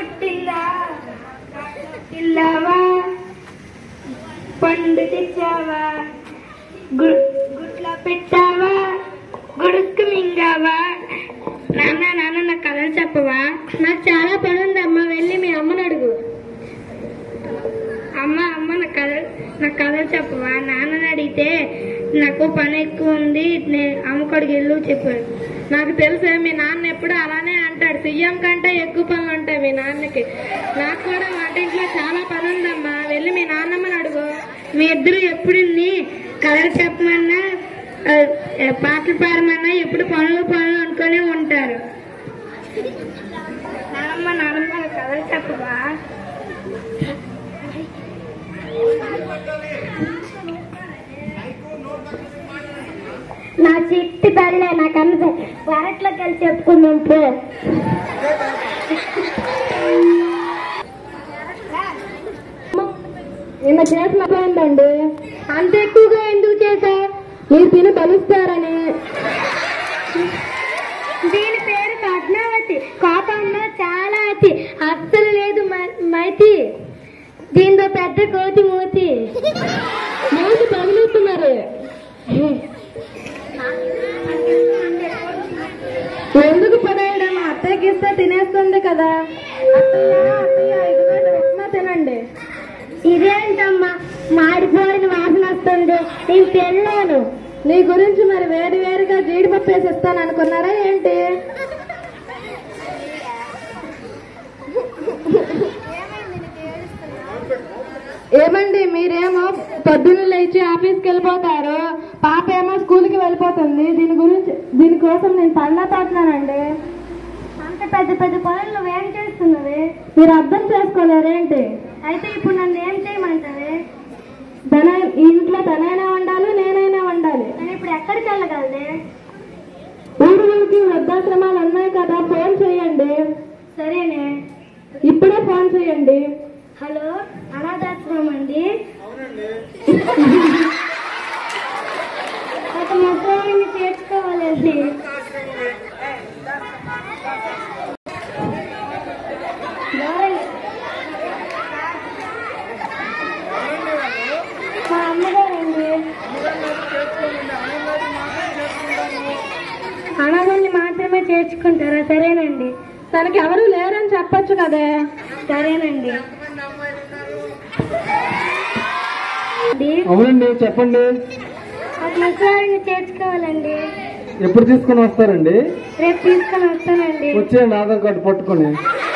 పుట్టిందా పిల్లవా పండు తెచ్చావా గు- గుడ్ల పెట్టావా గుడుస్కు మింగావా నాన్న నాన్న నా కథలు చెప్పవా నాకు చాలా పని ఉందమ్మా వెళ్ళి మీ అమ్మని అడుగు అమ్మ అమ్మ నా కథ నా కథలు చెప్పవా నాన్నని అడిగితే నాకు పని ఎక్కువ ఉంది నేను అమ్మకడికి వెళ్ళు చెప్పాడు నాకు తెలుసు మీ నాన్న ఎప్పుడు అలానే అంటాడు సీఎం కంటే ఎక్కువ పనులు ఉంటాయి మీ నాన్నకి నాకు కూడా వంటింట్లో చాలా పని ఉందమ్మా వెళ్ళి మీ నాన్నమ్మని అడుగు మీ ఇద్దరు ఎప్పుడు ఇన్ని కథలు చెప్పమన్నా ఆ, ఆ, పాటలు పాడమన్నా ఎప్పుడు పనులు పనులు అనుకునే ఉంటారు నానమ్మ నానమ్మ నా కథలు చెప్పవా నా చిట్టి తల్లే నాకు అన్న వరట్లోకి వెళ్ళి చెప్పుకుందాం పో నిన్న చేసిన పోయిందండి అంత ఎక్కువగా ఎందుకు చేశావు మీరు తిని బలుస్తారని దీని పేరు పద్మావతి కోపంలో చాలా అతి అస్సలు లేదు మ- మైతి దీంతో పెద్ద కోతి మూతి మూతి పగులుతున్నారు ఎందుకు పడేయడం అత్తయ్యకి ఇస్తే తినేస్తుంది కదా అత్తయ్య అత్తయ్య ఇదిగోండి ఉప్మా తినండి ఇదేంటమ్మా మాడిపోయిన వాసన వస్తుంది నేను తెల్లాను నీ గురించి మరి వేడి వేడిగా జీడిపప్పు వేసి ఇస్తాను అనుకున్నారా ఏంటి ఏమండి మీరేమో పొద్దున్న లేచి ఆఫీస్కి వెళ్ళిపోతారు పాప ఏమో స్కూల్కి వెళ్ళిపోతుంది దీని గురించి దీనికోసం నేను పన్నా పడుతున్నానండి అంత పెద్ద పెద్ద పనులు నువ్వేం చేస్తున్నవి మీరు అర్థం చేసుకోలేరేంటి అయితే ఇప్పుడు నన్ను ఏం చేయమంటావే తన ఈ ఇంట్లో తనైనా ఉండాలి నేనైనా ఉండాలి నేను ఇప్పుడు ఎక్కడికి వెళ్ళగలదే ఊరుకి వృద్ధాశ్రమాలు ఉన్నాయి కదా ఫోన్ చేయండి సరేనే ఇప్పుడే ఫోన్ చేయండి హలో అనాథాశ్రమం అండి ఒక ముసలాన్ని చేర్చుకోవాలండి మా అమ్మగారండి అనాథల్ని మాత్రమే చేర్చుకుంటారా సరేనండి తనకి ఎవరు లేరని చెప్పొచ్చు కదే సరేనండి అండి, అవునండి చెప్పండి ఒక ముసలాన్ని చేర్చుకోవాలండి ఎప్పుడు తీసుకుని వస్తారండి రేపు తీసుకొని వస్తానండి వచ్చేయండి ఆధార్ కార్డు పట్టుకొని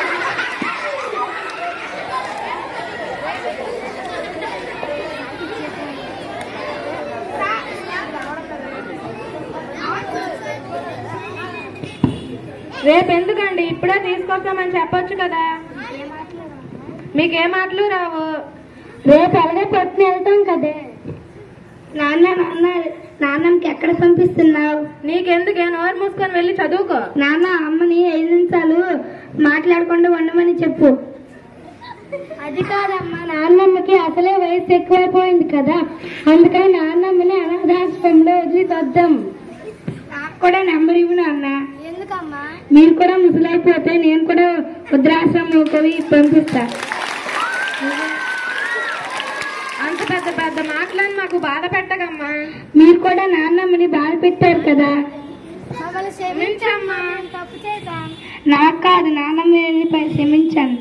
రేపు ఎందుకండి ఇప్పుడే తీసుకొస్తామని చెప్పొచ్చు కదా మీకే మాటలు రావు రేపు ఎలాగే పొద్దున వెళ్తాం కదే నాన్న నాన్న నాన్నకి ఎక్కడ పంపిస్తున్నావు నీకెందుకే నోరు మూసుకొని వెళ్ళి చదువుకో నాన్న అమ్మని ఐదు నిమిషాలు మాట్లాడకుండా ఉండమని చెప్పు అది కాదమ్మా నాన్నమ్మకి అసలే వయసు ఎక్కువైపోయింది కదా అందుకని నాన్నమ్మని అనాథాశ్రమంలో వదిలి వద్దాం నాకు కూడా నెంబర్ ఇవ్వు నాన్న ఎందుకమ్మా మీరు కూడా ముసలైపోతే నేను కూడా వృద్ధాశ్రమంలోకి పంపిస్తా అంత పెద్ద పెద్ద మాటలని మాకు బాధ పెట్టగమ్మా మీరు కూడా నాన్నమ్మని బాధ పెట్టారు కదా మమ్మల్ని క్షమించమ్మా తప్పు చేశాం నాకు కాదు నాన్నమ్మని పై క్షమించాను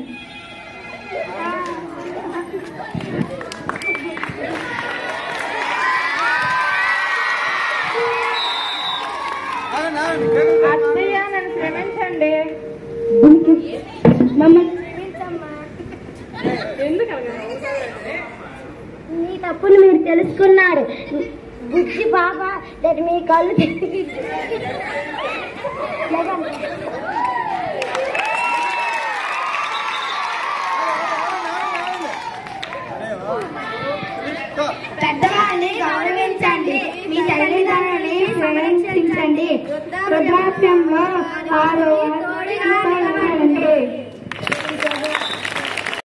అత్తయ్య నన్ను క్షమించండి మమ్మల్ని క్షమించమ్మా ఎందుకు మీ తప్పులు మీరు తెలుసుకున్నారు బుద్ధి బాబా దాని మీ కళ్ళు తిరిగి లేకండి. పెద్దవాళ్ళని గౌరవించండి మీ తల్లిదండ్రులని సంరక్షించండి వృద్ధాప్యంలో ఆరు